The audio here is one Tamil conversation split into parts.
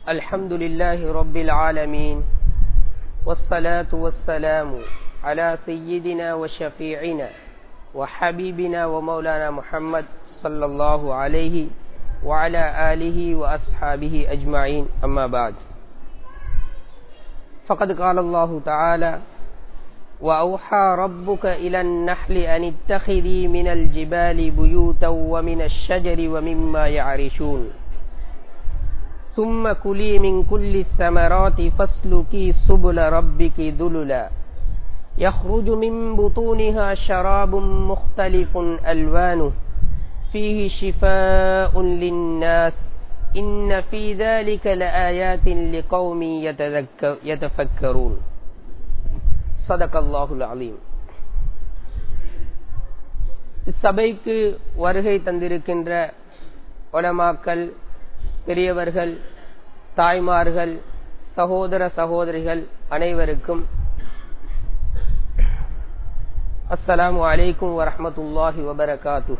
الحمد لله رب العالمين والصلاة والسلام على سيدنا وشفيعنا وحبيبنا ومولانا محمد صلى الله عليه وعلى آله وأصحابه أجمعين أما بعد فقد قال الله تعالى وأوحى ربك إلى النحل أن اتخذي من الجبال بيوتا ومن الشجر ومما يعرشون ثم كلي من كل الثمرات فاسلكي سبل ربك ذللا يخرج من بطونها شراب مختلف ألوانه فيه شفاء للناس إن في ذلك لآيات لقوم يتذكر يتفكرون صدق الله العظيم சபைக்கு வருகை தந்திருக்கின்ற உலமாக்கள் பெரியவர்கள் தாய்மார்கள் சகோதர சகோதரிகள் அனைவருக்கும் அஸ்ஸலாமு அலைக்கும் வரஹமத்துல்லாஹி வபரகாத்து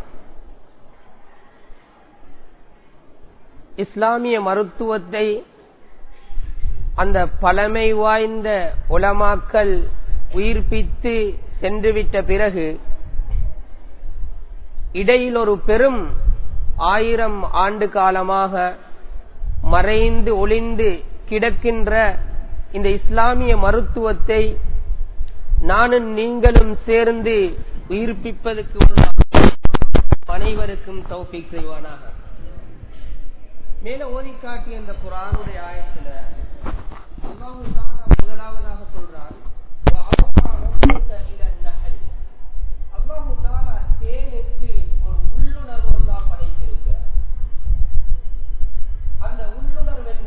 இஸ்லாமிய மருத்துவத்தை அந்த பழமை வாய்ந்த உலமாக்கள் உயிர்ப்பித்து சென்றுவிட்ட பிறகு இடையில் ஒரு பெரும் ஆயிரம் ஆண்டு காலமாக மறைந்து ஒளிந்து கிடக்கின்ற இந்த இஸ்லாமிய மருத்துவத்தை நானும் நீங்களும் சேர்ந்து உயிர்ப்பிப்பதற்கு அனைவருக்கும் தௌபிக் செய்வானாக மேல ஓதி காட்டிய இந்த குரானுடைய ஆயத்துல முதலாவதாக சொல்றான் அல்லாஹு தாலா தேனுக்கு ஒரு உள்ளுணர்வு தான் படைத்திருக்கிறார் அந்த உள்ளுணர்வு என்ன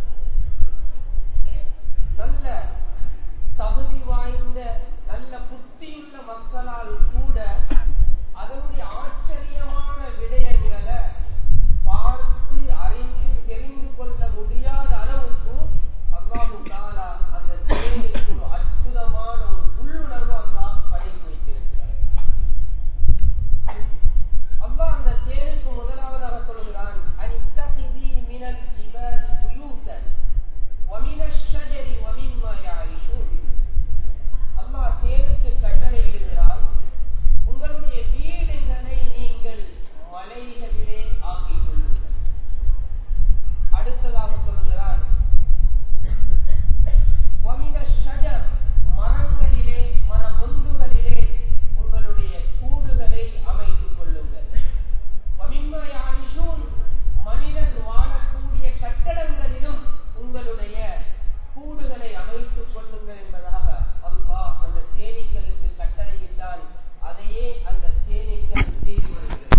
நல்ல தகுதி வாய்ந்த நல்ல புத்தியுள்ள மக்களால் கூட அதனுடைய ஆச்சரியமான விடயங்களை பார்த்து அறிந்து தெரிந்து கொள்ள முடியாத அளவுக்கு அல்லாஹு தாலா அந்த தேனுக்கு ஒரு அற்புதமான ஒரு உள்ளுணர்வு அல்லாஹ் படைத்து வைத்திருக்கிறார் அல்லாஹ் அந்த தேனுக்கு முதலாவதாக சொல்கிறான் அனித்தகிதி மினல் ஜிபால் புயூதன் ومن الشجر ومما يعرشون அல்லாஹ் தேனுக்கு கட்டளையிடுகிறார் உங்களுடைய வீடுகளை நீங்கள் மலைகளிலே ஆக்கிக் கொள்ளுங்கள் அடுத்ததாக சொல்கிறார் ومن الشجر மரங்களிலே மர பொந்துகளிலே உங்களுடைய கூடுகளை அமைத்துக் கொள்ளுங்கள் ومما يعرشون மனிதன் வாழக்கூடிய கட்டடங்களிலும் உங்களுடைய கூடுகளை அமைத்துக் கொள்ளுங்கள் என்பதாக அல்லாஹ் அந்த தேனீக்களுக்கு கட்டளையிட்டால் அதையே அந்த தேனீக்கள் செய்து வருகிறது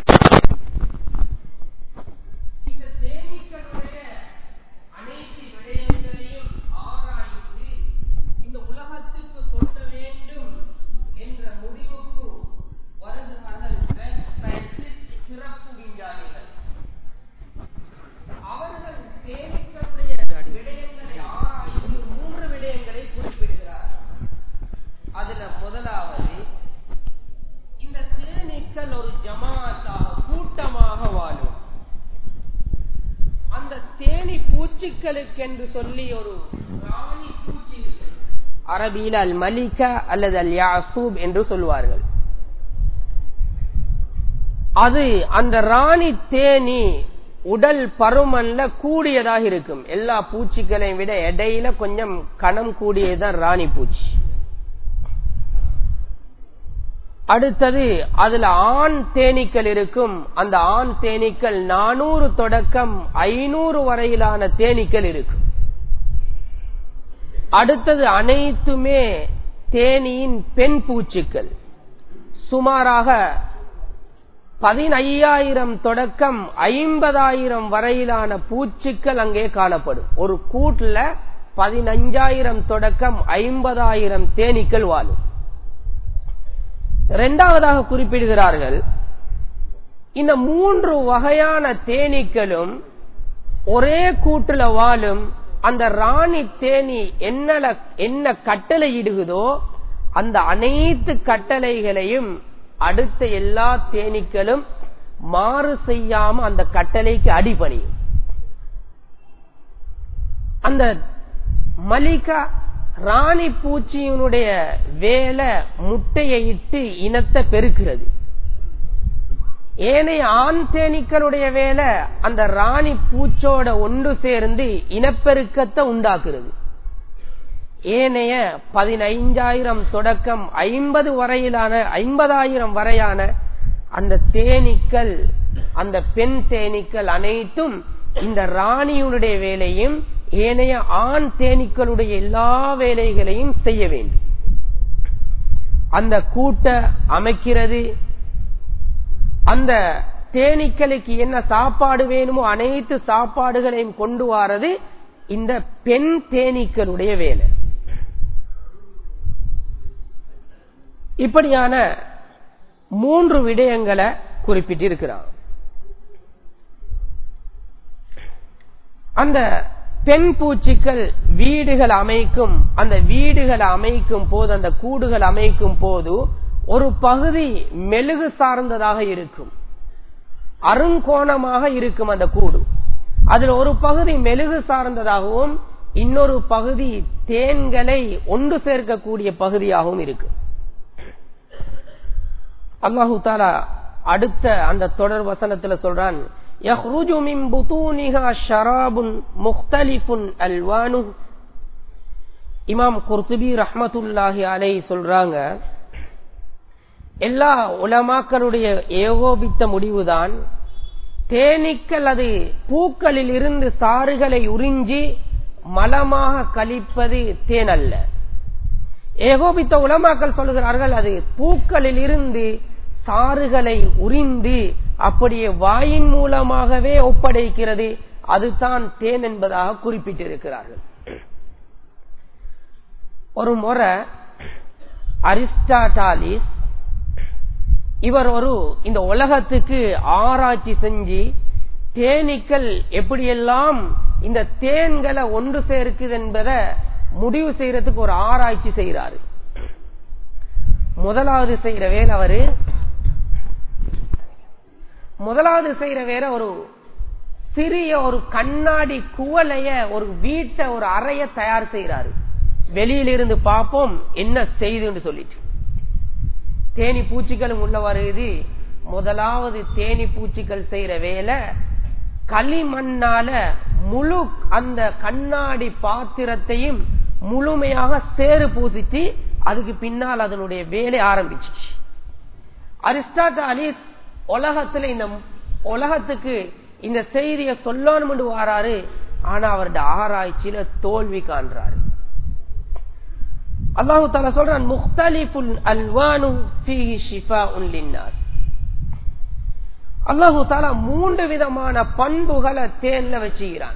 இந்த தேனீக்களுடைய அனைத்து விடயங்களையும் ஆராய்ந்து இந்த உலகத்துக்கு சொல்ல வேண்டும் என்ற முடிவுக்கு வருகிறார்கள் சிறப்பு விஞ்ஞானிகள் அவர்கள் தேனீக்களுடைய விடயங்களை ஆராய்ந்து மூன்று விடயங்களை குறிப்பிடுகிறார் அதுல முதலாவது இந்த தேனீக்கள் ஒரு ஜமாத்தாக கூட்டமாக வாழும் அந்த தேனி பூச்சிகளுக்கு என்று சொல்லி ஒரு ராணி பூச்சி அரபியில் அல் மலிகா அல்லது அல் யாசூப் என்று சொல்வார்கள் அது அந்த ராணி தேனி உடல் பருமன்ல கூடியதாக இருக்கும் எல்லா பூச்சிகளையும் விட இடையில கொஞ்சம் கணம் கூடியதுதான் ராணி பூச்சி அடுத்தது அதுல ஆண் தேனீக்கள் இருக்கும் அந்த ஆண் தேனீக்கள் நானூறு தொடக்கம் ஐநூறு வரையிலான தேனீக்கள் இருக்கும் அடுத்தது அனைத்துமே தேனியின் பெண் பூச்சிக்கள் சுமாராக பதினையாயிரம் தொடக்கம் ஐம்பதாயிரம் வரையிலான பூச்சிக்கள் அங்கே காணப்படும் ஒரு கூட்டுல பதினஞ்சாயிரம் தொடக்கம் ஐம்பதாயிரம் தேனீக்கள் வாழும் இரண்டாவதாக குறிப்பிடுகிறார்கள் இந்த மூன்று வகையான தேனீக்களும் ஒரே கூட்டுல வாழும் அந்த ராணி தேனி என்ன என்ன கட்டளை இடுகுதோ அந்த அனைத்து கட்டளைகளையும் அடுத்த எல்லா தேனீக்களும் மாறு செய்யாம அந்த கட்டளைக்கு அடிபணியும் அந்த மலிகா ராணி பூச்சியினுடைய வேலை முட்டையை இட்டு இனத்தை பெருக்கிறது ஏனைய ஆண் தேனீக்களுடைய வேலை அந்த ராணி பூச்சோட ஒன்று சேர்ந்து இனப்பெருக்கத்தை உண்டாக்குறது ஏனைய பதினைஞ்சாயிரம் தொடக்கம் ஐம்பது வரையிலான ஐம்பதாயிரம் வரையான அந்த தேனீக்கள் அந்த பெண் தேனீக்கள் அனைத்தும் இந்த ராணியுடைய வேலையும் ஏனைய ஆண் தேனீக்களுடைய எல்லா வேலைகளையும் செய்ய வேண்டும் அந்த கூட்ட அமைக்கிறது அந்த தேனீக்களுக்கு என்ன சாப்பாடு வேணுமோ அனைத்து சாப்பாடுகளையும் கொண்டு வாரது இந்த பெண் தேனீக்களுடைய வேலை இப்படியான மூன்று விடயங்களை குறிப்பிட்டிருக்கிறார் அந்த பெண் பூச்சிகள் வீடுகள் அமைக்கும் அந்த வீடுகள் அமைக்கும் போது அந்த கூடுகள் அமைக்கும் போது ஒரு பகுதி மெழுகு சார்ந்ததாக இருக்கும் அருங்கோணமாக இருக்கும் அந்த கூடு அதில் ஒரு பகுதி மெழுகு சார்ந்ததாகவும் இன்னொரு பகுதி தேன்களை ஒன்று சேர்க்கக்கூடிய பகுதியாகவும் இருக்கு அல்லாஹு தாலா அடுத்த அந்த தொடர் வசனத்துல சொல்றான் يخرج من بطونها شراب مختلف ألوانه இமாம் குர்துபி ரஹ்மத்துல்லாஹி அலை சொல்றாங்க எல்லா உலமாக்களுடைய ஏகோபித்த முடிவுதான் தேனீக்கள் அது பூக்களில் இருந்து சாறுகளை உறிஞ்சி மலமாக கழிப்பது தேன் அல்ல ஏகோபித்த உலமாக்கள் சொல்லுகிறார்கள் அது பூக்களில் இருந்து சாறுகளை உறிந்து அப்படியே வாயின் மூலமாகவே ஒப்படைக்கிறது அதுதான் தேன் என்பதாக குறிப்பிட்டிருக்கிறார்கள் ஒரு முறை அரிஸ்டாட்டாலிஸ் இவர் ஒரு இந்த உலகத்துக்கு ஆராய்ச்சி செஞ்சு தேனீக்கள் எப்படியெல்லாம் இந்த தேன்களை ஒன்று சேர்க்குது என்பதை முடிவு செய்யறதுக்கு ஒரு ஆராய்ச்சி செய்யறாரு முதலாவது செய்யற வேலை அவரு முதலாவது செய்யற வேற ஒரு சிறிய ஒரு கண்ணாடி குவலைய ஒரு வீட்டை ஒரு அறைய தயார் செய்யறாரு வெளியிலிருந்து பார்ப்போம் என்ன செய்துன்னு சொல்லிட்டு தேனி பூச்சிகளும் உள்ள வருது முதலாவது தேனி பூச்சிகள் செய்யற வேலை களிமண்ணால முழு அந்த கண்ணாடி பாத்திரத்தையும் முழுமையாக சேறு பூசிச்சு அதுக்கு பின்னால் அதனுடைய வேலை ஆரம்பிச்சிச்சு அரிஸ்டாட்டாலிஸ் உலகத்துல இந்த உலகத்துக்கு இந்த செய்தியை சொல்லணும் வாராரு ஆனா அவருடைய ஆராய்ச்சியில தோல்வி காண்றாரு அல்லாஹு தாலா சொல்றான் முக்தலிஃபுல் அல்வானு ஃபீஹி ஷிஃபாஉன் லின்னாஸ் அல்லாஹு தாலா மூன்று விதமான பண்புகளை தேன்ல வச்சுக்கிறான்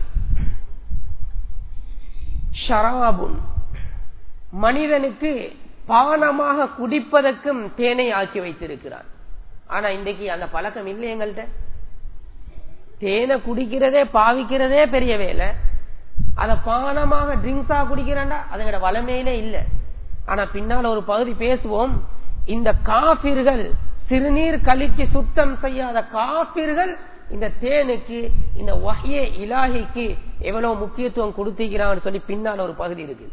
ஷராபுன் மனிதனுக்கு பானமாக குடிப்பதற்கும் தேனை ஆக்கி வைத்திருக்கிறான் ஆனா இன்றைக்கு அந்த பழக்கம் இல்லை எங்கள்கிட்ட தேனை குடிக்கிறதே பாவிக்கிறதே பெரிய வேலை அத பானமாக ட்ரிங்க்ஸா குடிக்கிறாண்டா அதுங்கட வளமையிலே இல்லை ஆனா பின்னால் ஒரு பகுதி பேசுவோம் இந்த காபிர்கள் சிறுநீர் கழிச்சு சுத்தம் செய்யாத காபிர்கள் இந்த தேனுக்கு இந்த வகைய இலாகிக்கு எவ்வளவு முக்கியத்துவம் கொடுத்திருக்கிறான்னு சொல்லி பின்னால் ஒரு பகுதி இருக்கு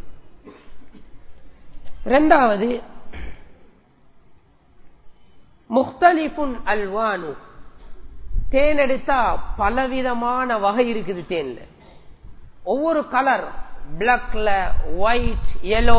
ரெண்டாவது முக்தலிஃபுன் அல்வானு தேன் எடுத்தா பலவிதமான வகை இருக்குது தேன்ல ஒவ்வொரு கலர் பிளாக்ல ஒயிட் எல்லோ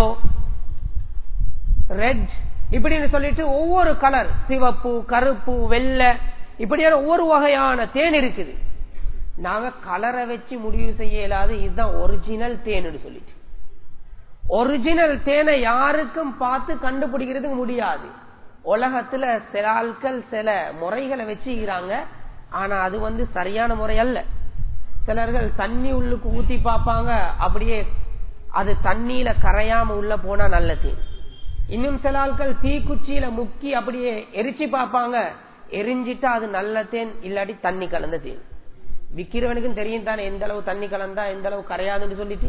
ரெட் இப்படின்னு சொல்லிட்டு ஒவ்வொரு கலர் சிவப்பு கருப்பு வெள்ளை இப்படியான ஒவ்வொரு வகையான தேன் இருக்குது நாங்க கலரை வச்சு முடிவு செய்ய இயலாது இதுதான் ஒரிஜினல் தேன் சொல்லிட்டு ஒரிஜினல் தேனை யாருக்கும் பார்த்து கண்டுபிடிக்கிறதுக்கு முடியாது உலகத்துல சில ஆட்கள் சில முறைகளை வச்சுக்கிறாங்க ஆனா அது வந்து சரியான முறை அல்ல சிலர்கள் தண்ணி உள்ளுக்கு ஊத்தி பார்ப்பாங்க அப்படியே அது தண்ணியில கரையாம உள்ள போனா நல்ல தேன் இன்னும் சில ஆட்கள் தீக்குச்சியில முக்கி அப்படியே எரிச்சு பார்ப்பாங்க எரிஞ்சிட்டா அது நல்ல தேன் இல்லாட்டி தண்ணி கலந்த தேன் விக்கிறவனுக்கும் தெரியும் தானே எந்த அளவு தண்ணி கலந்தா எந்த அளவு கரையாதுன்னு சொல்லிட்டு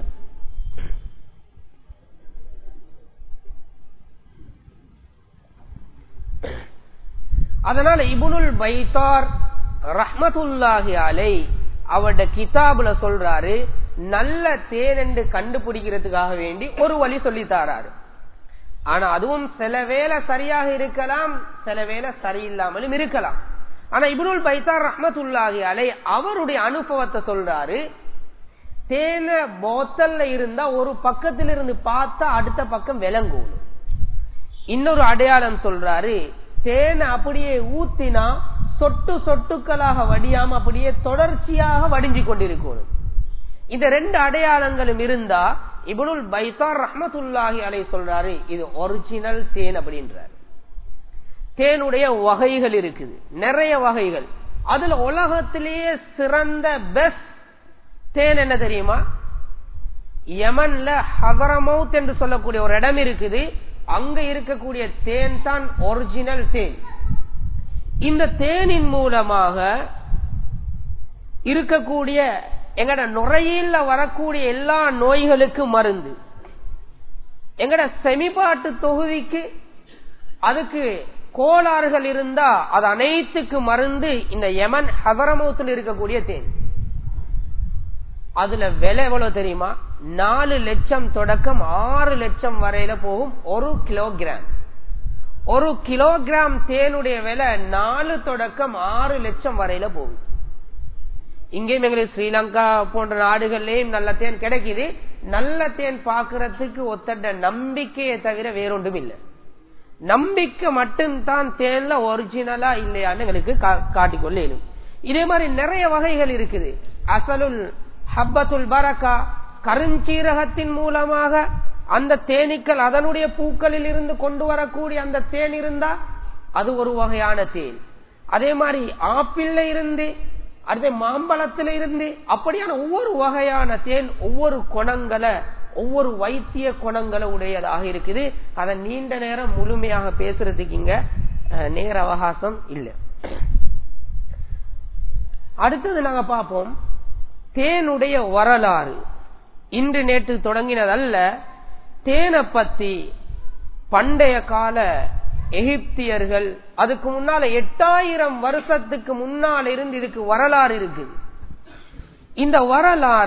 அதனால இபுனுல் பைத்தார் ரஹ்மத்துல்லாஹி அலை அவருடைய கிதாபுல சொல்றாரு நல்ல தேன் என்று கண்டுபிடிக்கிறதுக்காக வேண்டி ஒரு வழி சொல்லி தாராரு ஆனா அதுவும் சில வேலை சரியாக இருக்கலாம் சில வேலை சரியில்லாமலும் இருக்கலாம் ஆனா இப்னுல் பைத்தார் ரஹமத்துல்லாஹி அலை அவருடைய அனுபவத்தை சொல்றாரு தேன போத்தல்ல இருந்தா ஒரு பக்கத்துல இருந்து பார்த்தா அடுத்த பக்கம் விளங்கும் இன்னொரு அடையாளம் சொல்றாரு தேனை அப்படியே ஊத்தினா சொட்டு சொட்டுக்களாக வடியாம அப்படியே தொடர்ச்சியாக வடிஞ்சு கொண்டிருக்கணும் இந்த ரெண்டு அடையாளங்களும் இருந்தா இபுனுல் பைத்தார் ரஹமத்துல்லாஹி அலை சொல்றாரு இது ஒரிஜினல் தேன் அப்படின்றார் தேனுடைய வகைகள் இருக்குது நிறைய வகைகள் அதுல உலகத்திலேயே சிறந்த பெஸ்ட் தேன் என்ன தெரியுமா யமன்ல ஹதரமௌத் என்று சொல்லக்கூடிய ஒரு இடம் இருக்குது அங்க இருக்கக்கூடிய தேன் தான் ஒரிஜினல் தேன் இந்த தேனின் மூலமாக இருக்கக்கூடிய எங்கட நுரையில வரக்கூடிய எல்லா நோய்களுக்கும் மருந்து எங்கட செமிபாட்டு தொகுதிக்கு அதுக்கு கோளாறுகள் இருந்தா அது அனைத்துக்கு மருந்து இந்த யமன் ஹதரமௌத்தில் இருக்கக்கூடிய தேன் அதுல விலை எவ்வளவு தெரியுமா நாலு லட்சம் தொடக்கம் ஆறு லட்சம் வரையில போகும் ஒரு கிலோகிராம் ஒரு கிலோகிராம் தேனுடைய விலை நாலு தொடக்கம் ஆறு லட்சம் வரையில போகும் இங்கேயும் எங்களுக்கு ஸ்ரீலங்கா போன்ற நாடுகள்லயும் நல்ல தேன் கிடைக்குது நல்ல தேன் பாக்குறதுக்கு ஒத்தட நம்பிக்கையை தவிர வேறொன்றும் இல்லை நம்பிக்கை மட்டும்தான் தேன்ல ஒரிஜினலா இல்லையான்னு எங்களுக்கு காட்டிக்கொள்ளும் இதே மாதிரி நிறைய வகைகள் இருக்குது அசலுல் ஹப்பத்துல் பரக்கா கருஞ்சீரகத்தின் மூலமாக அந்த தேனீக்கள் அதனுடைய பூக்களில் இருந்து கொண்டு வரக்கூடிய அந்த தேன் இருந்தா அது ஒரு வகையான தேன் அதே மாதிரி ஆப்பிள்ல இருந்து அடுத்த மாம்பழத்தில இருந்து அப்படியான ஒவ்வொரு வகையான தேன் ஒவ்வொரு குணங்களை ஒவ்வொரு வைத்திய குணங்களை உடையதாக இருக்குது அதை நீண்ட நேரம் முழுமையாக பேசுறதுக்கு இங்க நேர அவகாசம் இல்லை அடுத்தது நாங்க பார்ப்போம் தேனுடைய வரலாறு இன்று நேற்று தொடங்கினதல்ல தேனை பத்தி பண்டைய கால எகிப்தியர்கள் அதுக்கு முன்னால எட்டாயிரம் வருஷத்துக்கு முன்னால் இருந்து இதுக்கு வரலாறு இருக்குது இந்த வரலாற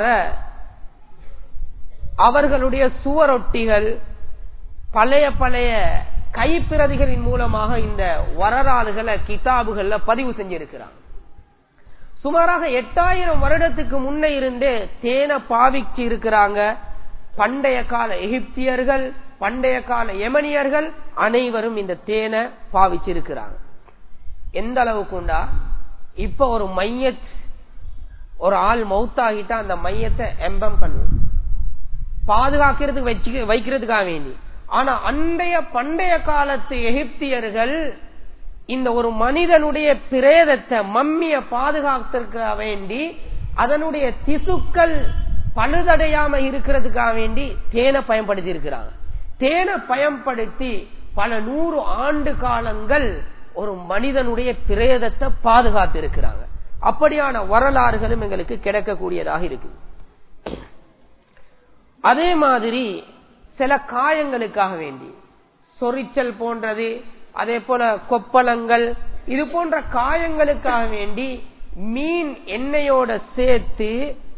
அவர்களுடைய சுவரொட்டிகள் பழைய பழைய கைப்பிரதிகளின் மூலமாக இந்த வரலாறுகளை கிதாபுகள்ல பதிவு செஞ்சிருக்கிறாங்க சுமாராக எட்டாயிரம் வருடத்துக்கு முன்னே இருந்தே தேனை பாவிச்சு இருக்கிறாங்க பண்டைய கால எகிப்தியர்கள் பண்டைய கால எமனியர்கள் அனைவரும் இந்த தேனை பாவிச்சிருக்கிறாங்க எந்த அளவுக்குண்டா இப்ப ஒரு மையத் ஒரு ஆள் மௌத்தாகிட்டா அந்த மையத்தை எம்பம் பண்ணுவோம் பாதுகாக்கிறதுக்கு வச்சு வைக்கிறதுக்காக வேண்டி ஆனா அண்டைய பண்டைய காலத்து எகிப்தியர்கள் இந்த ஒரு மனிதனுடைய பிரேதத்தை மம்மிய பாதுகாத்திருக்க வேண்டி அதனுடைய திசுக்கள் பழுதடையாம இருக்கிறதுக்காக வேண்டி தேனை பயன்படுத்தி இருக்கிறாங்க தேனை பயன்படுத்தி பல நூறு ஆண்டு காலங்கள் ஒரு மனிதனுடைய பிரேதத்தை பாதுகாத்து இருக்கிறாங்க அப்படியான வரலாறுகளும் எங்களுக்கு கிடைக்கக்கூடியதாக இருக்கு அதே மாதிரி சில காயங்களுக்காக வேண்டி சொரிச்சல் போன்றது அதே போல கொப்பளங்கள் இது போன்ற காயங்களுக்காக வேண்டி மீன் எண்ணெயோட சேர்த்து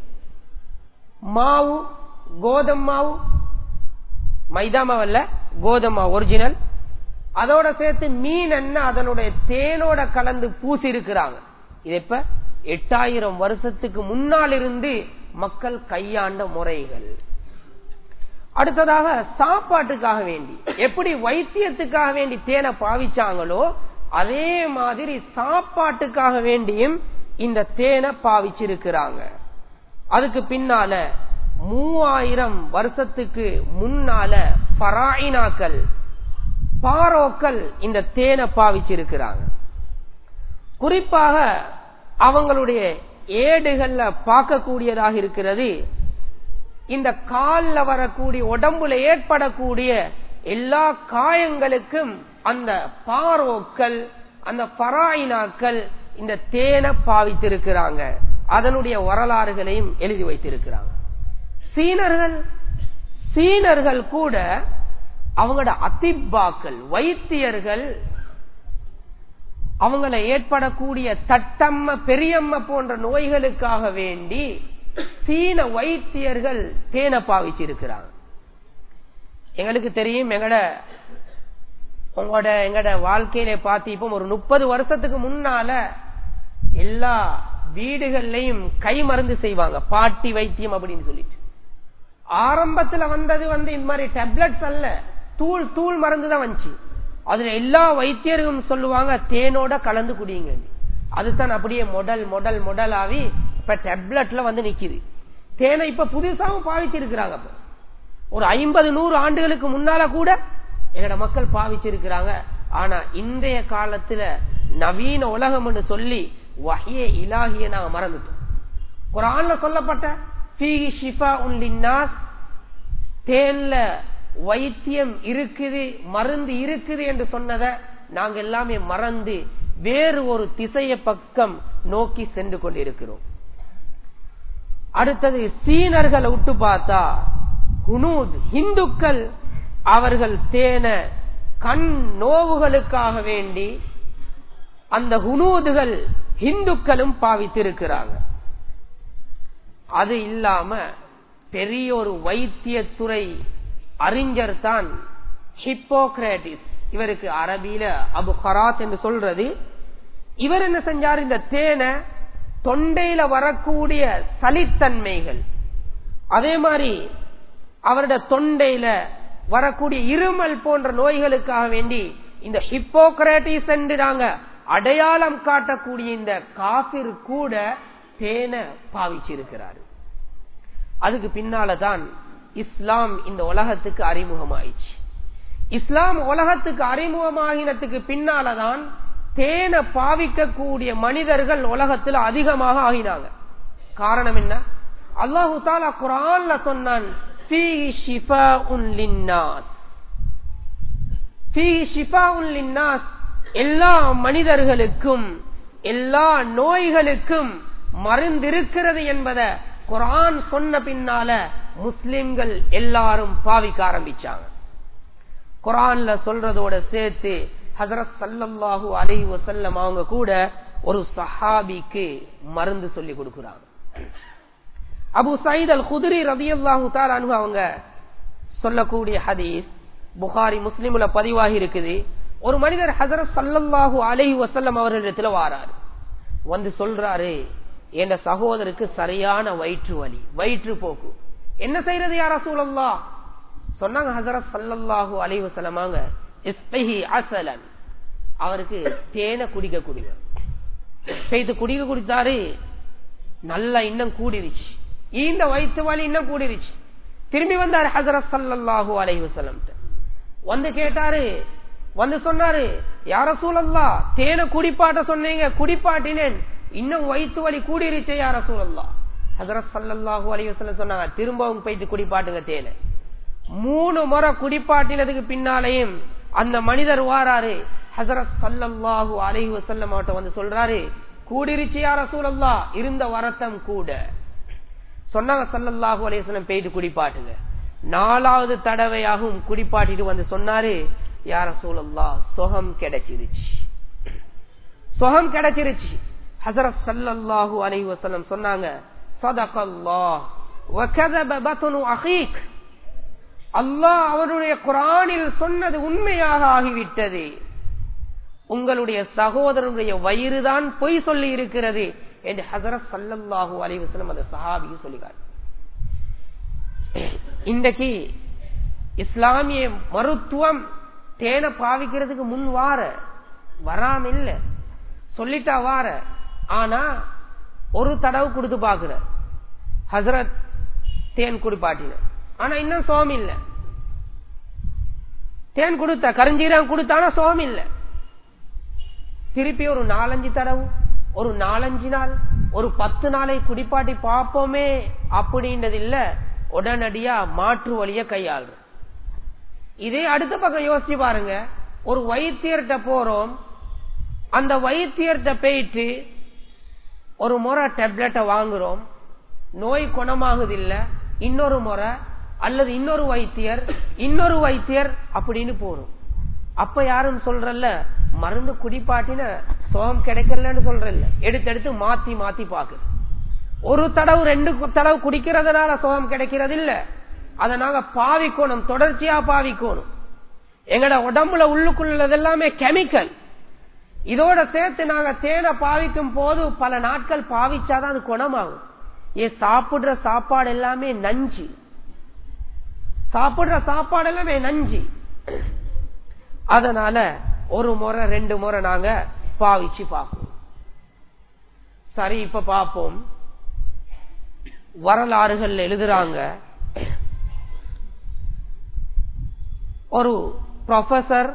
மாவு கோதம் மாவு மைதா மாவு அல்ல கோதம் மாவு ஒரிஜினல் அதோட சேர்த்து மீன் எண்ணெய் அதனுடைய தேனோட கலந்து பூசி இருக்கிறாங்க இது இப்ப எட்டாயிரம் வருஷத்துக்கு முன்னால் இருந்து மக்கள் கையாண்ட முறைகள் அடுத்ததாக சாப்பாட்டுக்காக வேண்டி எப்படி வைத்தியத்துக்காக வேண்டி தேனை பாவிச்சாங்களோ அதே மாதிரி சாப்பாட்டுக்காக வேண்டியும் இந்த தேனை பாவிச்சிருக்கிறாங்க அதுக்கு பின்னால மூவாயிரம் வருஷத்துக்கு முன்னால பராயினாக்கள் பாரோக்கள் இந்த தேனை பாவிச்சிருக்கிறாங்க குறிப்பாக அவங்களுடைய ஏடுகள்ல பார்க்கக்கூடியதாக இருக்கிறது இந்த காலில் வரக்கூடிய உடம்புல ஏற்படக்கூடிய எல்லா காயங்களுக்கும் அந்த பாரோக்கள் அந்த பராயினாக்கள் இந்த தேனை பாவித்திருக்கிறாங்க அதனுடைய வரலாறுகளையும் எழுதி வைத்திருக்கிறாங்க சீனர்கள் சீனர்கள் கூட அவங்களோட அதிப்பாக்கள் வைத்தியர்கள் அவங்கள ஏற்படக்கூடிய தட்டம்ம பெரியம்ம போன்ற நோய்களுக்காக வேண்டி சீன வைத்தியர்கள் தேனை பாவிச்சிருக்கிறாங்க எங்களுக்கு தெரியும் எங்கட உங்களோட எங்கட வாழ்க்கையில பார்த்து இப்போ ஒரு முப்பது வருஷத்துக்கு முன்னால எல்லா வீடுகள்லையும் கை மருந்து செய்வாங்க பாட்டி வைத்தியம் அப்படின்னு சொல்லிட்டு ஆரம்பத்துல வந்தது வந்து இந்த மாதிரி டேப்லெட்ஸ் அல்ல தூள் தூள் மருந்து தான் வந்துச்சு அதுல எல்லா வைத்தியர்களும் சொல்லுவாங்க தேனோட கலந்து குடியுங்க அதுதான் அப்படியே மொடல் மொடல் மொடல் ஆகி இப்ப டேப்லெட்ல வந்து நிக்குது தேனை இப்ப புதுசாவும் பாவிச்சிருக்கிறாங்க ஒரு ஐம்பது நூறு ஆண்டுகளுக்கு முன்னால கூட எங்கட மக்கள் பாவிச்சிருக்கிறாங்க ஆனா இன்றைய காலத்துல நவீன உலகம் என்று சொல்லி வகைய இலாகிய நாங்க மறந்துட்டோம் குரான்ல சொல்லப்பட்ட தேன்ல வைத்தியம் இருக்குது மருந்து இருக்குது என்று சொன்னதை நாங்க எல்லாமே மறந்து வேறு ஒரு திசைய பக்கம் நோக்கி சென்று கொண்டிருக்கிறோம் அடுத்தது சீனர்களை விட்டு பார்த்தா ஹுனூத் இந்துக்கள் அவர்கள் தேன கண் நோவுகளுக்காக வேண்டி அந்த ஹுனூதுகள் இந்துக்களும் பாவித்திருக்கிறாங்க அது இல்லாம பெரிய ஒரு வைத்தியத்துறை அறிஞர் தான் ஹிப்போக்ரேட்டிஸ் இவருக்கு அரபியில அபு ஹராத் என்று சொல்றது இவர் என்ன செஞ்சார் இந்த தேனை தொண்டையில வரக்கூடிய சலித்தன்மைகள் அதே மாதிரி அவருடைய தொண்டையில வரக்கூடிய இருமல் போன்ற நோய்களுக்காக வேண்டி இந்த ஹிப்போக்ரேட்டிஸ் என்று நாங்க அடையாளம் காட்டக்கூடிய இந்த காபிர் கூட தேனை பாவிச்சிருக்கிறாரு அதுக்கு பின்னாலதான் இஸ்லாம் இந்த உலகத்துக்கு அறிமுகமாயிடுச்சு இஸ்லாம் உலகத்துக்கு அறிமுகமாகினத்துக்கு பின்னாலதான் தேனை பாவிக்கக்கூடிய மனிதர்கள் உலகத்தில் அதிகமாக ஆகினாங்க காரணம் என்ன அல்லாஹு தாலா குரான்ல சொன்னான் எல்லா மனிதர்களுக்கும் எல்லா நோய்களுக்கும் மருந்திருக்கிறது என்பதை குரான் சொன்ன பின்னால முஸ்லிம்கள் எல்லாரும் பாவிக்க ஆரம்பிச்சாங்க குரான்ல சொல்றதோட சேர்த்து ஹசரத் சல்லல்லாஹு அலைஹி வசல்லம் அவங்க கூட ஒரு சஹாபிக்கு மருந்து சொல்லி கொடுக்கிறாங்க அபு சயித் அல் குதிரி ரதியல்லாஹு தாலானு அவங்க சொல்லக்கூடிய ஹதீஸ் புகாரி முஸ்லிம்ல பதிவாகி இருக்குது ஒரு மனிதர் ஹசரத் சல்லல்லாஹு அலைஹி வசல்லம் அவர்களிடத்துல வாராரு வந்து சொல்றாரு என் சகோதரருக்கு சரியான வயிற்று வலி வயிற்று போக்கு என்ன செய்யறது யார சூழல்லா சொன்னாங்க ஹசரத் சல்லல்லாஹு அலைஹி வசல்லமாங்க அசலன் அவருக்கு தேனை குடிக்க குடிக்க பெய்து குடிக்க குடித்தாரு நல்லா இன்னும் கூடிருச்சு இந்த வயிற்று வலி இன்னும் கூடிருச்சு திரும்பி வந்தாரு ஹசரத் சல்லாஹூ அலைஹி வசலம் வந்து கேட்டாரு வந்து சொன்னாரு யார சூழல்லா தேனை குடிப்பாட்ட சொன்னீங்க குடிப்பாட்டினேன் இன்னும் வயிற்று வலி கூடிருச்சே யார சூழல்லா ஹசரத் சல்லாஹூ அலைஹி வசலம் சொன்னாங்க திரும்பவும் போயிட்டு குடிப்பாட்டுங்க தேனை மூணு முறை குடிப்பாட்டினதுக்கு பின்னாலேயும் அந்த மனிதர் வாராரு ஹசரத் சல்லல்லாஹு அலைஹி வசல்லம் அவட்ட வந்து சொல்றாரு கூடிருச்சு யார சூழல்லா இருந்த வரத்தம் கூட சொன்னாங்க சல்லல்லாஹு அலையம் போயிட்டு குடிப்பாட்டுங்க நாலாவது தடவையாகவும் குடிப்பாட்டிட்டு வந்து சொன்னாரு யார சூழல்லா சொகம் கிடைச்சிருச்சு சொகம் கிடைச்சிருச்சு ஹசரத் சல்லல்லாஹு அலைஹி வசல்லம் சொன்னாங்க சதகல்லாஹ் வகதப பத்னு அகீக் அல்லாஹ் அவருடைய குரானில் சொன்னது உண்மையாக ஆகிவிட்டது உங்களுடைய சகோதரனுடைய வயிறுதான் பொய் சொல்லி இருக்கிறது என்று ஹசரத் சல்லல்லாஹு அலைவசலம் அந்த சஹாபிக்கு சொல்லுகிறார் இன்றைக்கு இஸ்லாமிய மருத்துவம் தேனை பாவிக்கிறதுக்கு முன் வார வராம இல்ல சொல்லிட்டா வார ஆனா ஒரு தடவை கொடுத்து பாக்குற ஹசரத் தேன் குடிப்பாட்டின ஆனா இன்னும் சோம் இல்ல தேன் கொடுத்த கருஞ்சீரம் கொடுத்தானா சோம் இல்ல திருப்பி ஒரு நாலஞ்சு தடவு ஒரு நாலஞ்சு நாள் ஒரு பத்து நாளை குடிப்பாட்டி பார்ப்போமே அப்படின்றது இல்ல உடனடியா மாற்று வழிய கையாளுற இதே அடுத்த பக்கம் யோசிச்சு பாருங்க ஒரு வைத்தியர்கிட்ட போறோம் அந்த வைத்தியர்கிட்ட போயிட்டு ஒரு முறை டேப்லெட்டை வாங்குறோம் நோய் குணமாகுது இல்ல இன்னொரு முறை அல்லது இன்னொரு வைத்தியர் இன்னொரு வைத்தியர் அப்படின்னு போறோம் அப்ப யாரும் சொல்றல்ல மருந்து குடிப்பாட்டின சுகம் கிடைக்கலன்னு சொல்றேன் எடுத்து எடுத்து மாத்தி மாத்தி பாக்குது ஒரு தடவு ரெண்டு தடவு குடிக்கிறதுனால சுகம் கிடைக்கிறது இல்ல அதை நாங்க பாவிக்கணும் தொடர்ச்சியா பாவிக்கணும் எங்கட உடம்புல உள்ளுக்குள்ளது எல்லாமே கெமிக்கல் இதோட சேர்த்து நாங்க தேனை பாவிக்கும் போது பல நாட்கள் பாவிச்சாதான் அது குணமாகும் ஏ சாப்பிடுற சாப்பாடு எல்லாமே நஞ்சு சாப்பிடுற சாப்பாடு எல்லாமே நஞ்சு அதனால ஒரு முறை ரெண்டு முறை நாங்க பாவிச்சு பார்ப்போம் சரி இப்ப பார்ப்போம் வரலாறுகள் எழுதுறாங்க ஒரு ப்ரொஃபசர்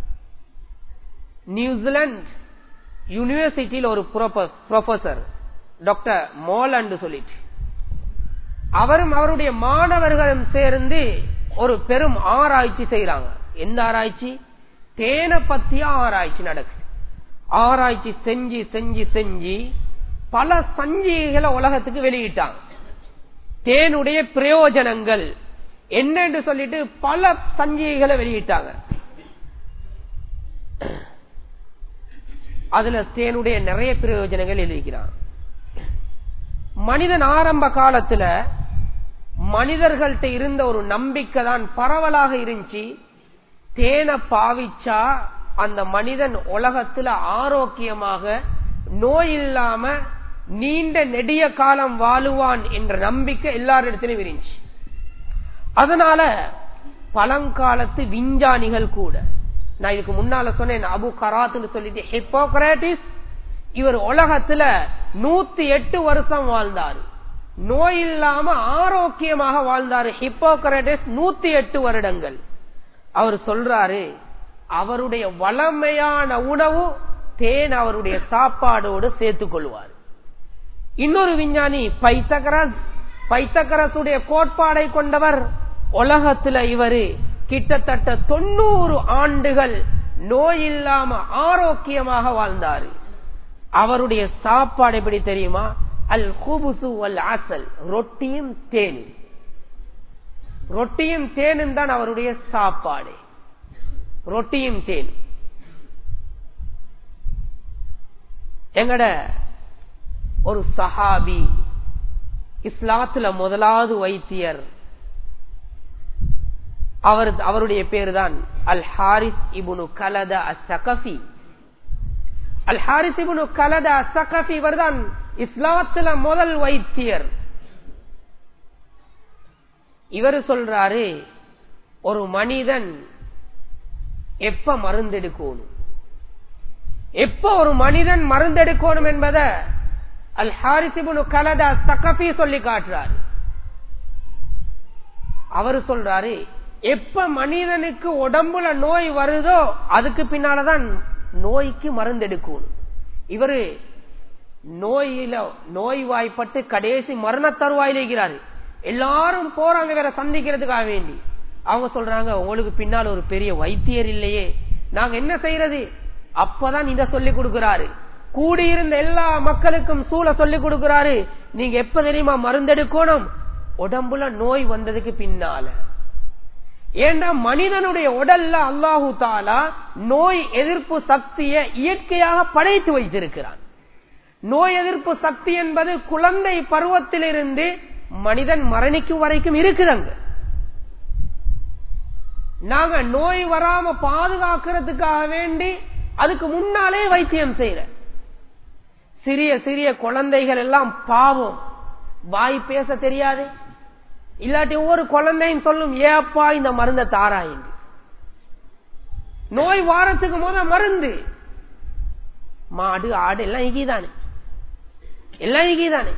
நியூசிலாந்து யூனிவர்சிட்டியில் ஒரு ப்ரொஃபசர் டாக்டர் மோலண்ட் சொல்லிட்டு அவரும் அவருடைய மாணவர்களும் சேர்ந்து ஒரு பெரும் ஆராய்ச்சி செய்யறாங்க எந்த ஆராய்ச்சி தேனை பத்திய ஆராய்ச்சி நடக்குது ஆராய்ச்சி செஞ்சு செஞ்சு செஞ்சு பல சஞ்சிகைகளை உலகத்துக்கு வெளியிட்டாங்க தேனுடைய பிரயோஜனங்கள் என்னன்னு சொல்லிட்டு பல சஞ்சிகைகளை வெளியிட்டாங்க அதுல தேனுடைய நிறைய பிரயோஜனங்கள் எழுதிக்கிறான் மனிதன் ஆரம்ப காலத்துல மனிதர்கள்ட்ட இருந்த ஒரு நம்பிக்கை தான் பரவலாக இருந்துச்சு தேனை பாவிச்சா அந்த மனிதன் உலகத்துல ஆரோக்கியமாக நோய் இல்லாம நீண்ட நெடிய காலம் வாழுவான் என்ற நம்பிக்கை எல்லாரிடத்திலும் இருந்துச்சு அதனால பழங்காலத்து விஞ்ஞானிகள் கூட நான் இதுக்கு முன்னால சொன்னேன் அபு கராத்துன்னு சொல்லிட்டு ஹிப்போக்ராட்டிஸ் இவர் உலகத்துல நூத்தி எட்டு வருஷம் வாழ்ந்தாரு நோய் இல்லாம ஆரோக்கியமாக வாழ்ந்தாரு ஹிப்போக்ராட்டிஸ் நூத்தி எட்டு வருடங்கள் அவர் சொல்றாரு அவருடைய வளமையான உணவு தேன் அவருடைய சாப்பாடோடு சேர்த்துக் கொள்வார் இன்னொரு விஞ்ஞானி பைத்தகரஸ் பைத்தகரசுடைய கோட்பாடை கொண்டவர் உலகத்துல இவரு கிட்டத்தட்ட தொண்ணூறு ஆண்டுகள் நோய் இல்லாம ஆரோக்கியமாக வாழ்ந்தாரு அவருடைய சாப்பாடு எப்படி தெரியுமா அல் ஹுபுசு அல் அசல் ரொட்டியும் தேனும் ரொட்டியும் தேனும் தான் அவருடைய சாப்பாடு ரொட்டியும் தேன் எங்கட ஒரு சஹாபி இஸ்லாத்துல முதலாவது வைத்தியர் அவர் அவருடைய பேரு தான் அல் ஹாரிஸ் இபுனு கலத அசகஃபி அல் ஹாரிஸ் இபுனு கலத அசகஃபி இவர் தான் இஸ்லாத்துல முதல் வைத்தியர் இவர் சொல்றாரு ஒரு மனிதன் எப்ப மருந்தெடுக்கணும் எப்ப ஒரு மனிதன் மருந்தெடுக்கணும் என்பதை அல் ஹாரிசிபுனு கலதா சகபி சொல்லி காட்டுறாரு அவரு சொல்றாரு எப்ப மனிதனுக்கு உடம்புல நோய் வருதோ அதுக்கு பின்னாலதான் நோய்க்கு மருந்தெடுக்கணும் இவரு நோயில நோய் வாய்ப்பட்டு கடைசி மரண தருவாயில் இருக்கிறாரு எல்லாரும் போறாங்க வேற சந்திக்கிறதுக்காக வேண்டி அவங்க சொல்றாங்க உங்களுக்கு பின்னால் ஒரு பெரிய வைத்தியர் இல்லையே நாங்க என்ன செய்யறது அப்பதான் இத சொல்லி கொடுக்கிறாரு கூடியிருந்த எல்லா மக்களுக்கும் சூழ சொல்லி கொடுக்கிறாரு நீங்க எப்ப தெரியுமா மருந்தெடுக்கணும் உடம்புல நோய் வந்ததுக்கு பின்னால ஏண்டா மனிதனுடைய உடல்ல அல்லாஹு தாலா நோய் எதிர்ப்பு சக்தியை இயற்கையாக படைத்து வைத்திருக்கிறான் நோய் எதிர்ப்பு சக்தி என்பது குழந்தை பருவத்திலிருந்து மனிதன் மரணிக்கும் வரைக்கும் இருக்குதுங்க நாங்க நோய் வராம பாதுகாக்கிறதுக்காக வேண்டி அதுக்கு முன்னாலே வைத்தியம் செய்யற சிறிய சிறிய குழந்தைகள் எல்லாம் பாவம் வாய் பேச தெரியாது இல்லாட்டி ஒவ்வொரு குழந்தையும் சொல்லும் ஏப்பா இந்த மருந்த தாராயிங்க நோய் வாரத்துக்கு முத மருந்து மாடு ஆடு எல்லாம் இகிதானே எல்லாம் இகிதானே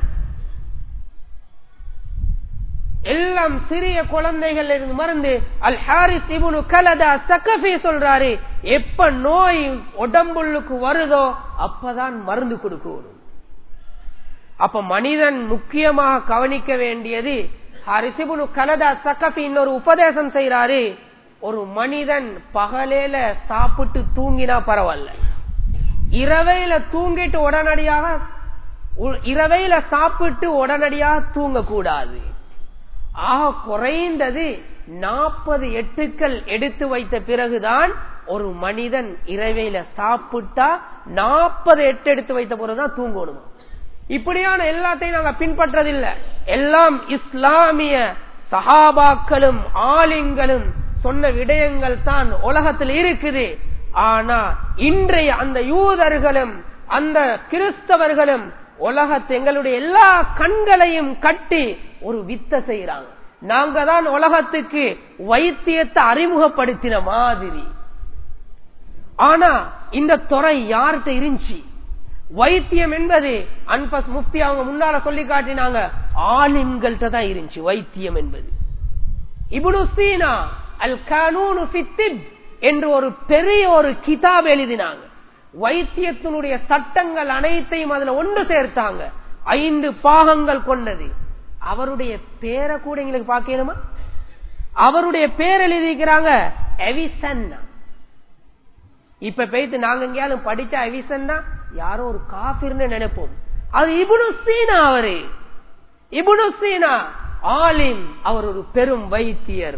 எல்லாம் சிறிய குழந்தைகள் இருந்து மருந்து அல் ஹாரிஸ் இபுனு கலதா சக்கபி சொல்றாரு எப்ப நோய் உடம்புள்ளுக்கு வருதோ அப்பதான் மருந்து கொடுக்கணும் அப்ப மனிதன் முக்கியமாக கவனிக்க வேண்டியது ஹரிசிபுனு கலதா சக்கபி இன்னொரு உபதேசம் செய்யறாரு ஒரு மனிதன் பகலேல சாப்பிட்டு தூங்கினா பரவாயில்ல இரவையில தூங்கிட்டு உடனடியாக இரவையில சாப்பிட்டு உடனடியாக தூங்கக்கூடாது ஆக குறைந்தது நாற்பது எட்டுக்கள் எடுத்து வைத்த பிறகுதான் ஒரு மனிதன் இரவையில சாப்பிட்டா நாற்பது எட்டு எடுத்து வைத்த பிறகுதான் தூங்கணுமா இப்படியான எல்லாத்தையும் நாங்க பின்பற்றதில்லை எல்லாம் இஸ்லாமிய சஹாபாக்களும் ஆலிங்களும் சொன்ன விடயங்கள் தான் உலகத்தில் இருக்குது ஆனா இன்றைய அந்த யூதர்களும் அந்த கிறிஸ்தவர்களும் உலகத்தை எங்களுடைய எல்லா கண்களையும் கட்டி ஒரு வித்த செய்யறாங்க நாங்க தான் உலகத்துக்கு வைத்தியத்தை அறிமுகப்படுத்தின மாதிரி ஆனா இந்த துறை யார்கிட்ட இருந்துச்சு வைத்தியம் என்பது அன்பஸ் முஃப்தி அவங்க முன்னால சொல்லி காட்டினாங்க ஆலிம்கள்ட்ட தான் இருந்துச்சு வைத்தியம் என்பது இபுனு சீனா அல் கானூனு ஃபித்திப் என்று ஒரு பெரிய ஒரு கிதாப் எழுதினாங்க வைத்தியத்தினுடைய சட்டங்கள் அனைத்தையும் அதுல ஒன்று சேர்த்தாங்க ஐந்து பாகங்கள் கொண்டது அவருடைய பேரை கூட எங்களுக்கு பார்க்கணுமா அவருடைய பேர் எழுதிக்கிறாங்க எவிசன்னா இப்ப போயிட்டு நாங்க எங்கேயாலும் படிச்ச எவிசன்னா யாரோ ஒரு காபிர்னு நினைப்போம் அது இபுனு சீனா அவரு இபுனு சீனா ஆலிம் அவர் ஒரு பெரும் வைத்தியர்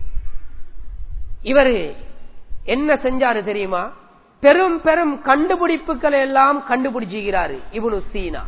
இவரு என்ன செஞ்சாரு தெரியுமா பெரும் பெரும் கண்டுபிடிப்புகளை எல்லாம் கண்டுபிடிச்சுகிறாரு இவனு சீனா